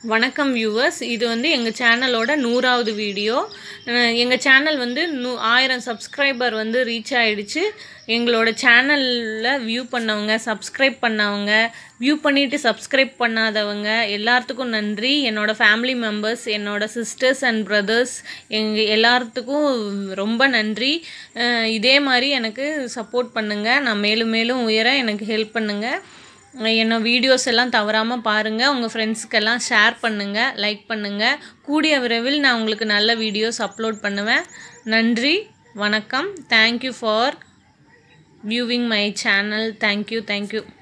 வணக்கம் வியூவர்ஸ் இது வந்து எங்கள் சேனலோட நூறாவது வீடியோ எங்கள் சேனல் வந்து நூ ஆயிரம் சப்ஸ்கிரைபர் வந்து ரீச் ஆயிடுச்சு எங்களோட சேனலில் வியூ பண்ணவங்க சப்ஸ்கிரைப் பண்ணவங்க வியூ பண்ணிவிட்டு சப்ஸ்கிரைப் பண்ணாதவங்க எல்லாத்துக்கும் நன்றி என்னோட ஃபேமிலி மெம்பர்ஸ் என்னோட சிஸ்டர்ஸ் அண்ட் பிரதர்ஸ் எங்கள் எல்லாத்துக்கும் ரொம்ப நன்றி அஹ் இதே மாதிரி எனக்கு சப்போர்ட் பண்ணுங்கள் நான் மேலும் மேலும் உயர எனக்கு ஹெல்ப் பண்ணுங்கள் என்ன வீடியோஸ் எல்லாம் தவறாமல் பாருங்கள் உங்கள் ஃப்ரெண்ட்ஸ்க்கெல்லாம் ஷேர் பண்ணுங்கள் லைக் பண்ணுங்கள் கூடிய விரைவில் நான் உங்களுக்கு நல்ல வீடியோஸ் அப்லோட் பண்ணுவேன் நன்றி வணக்கம் thank you for viewing my channel thank you thank you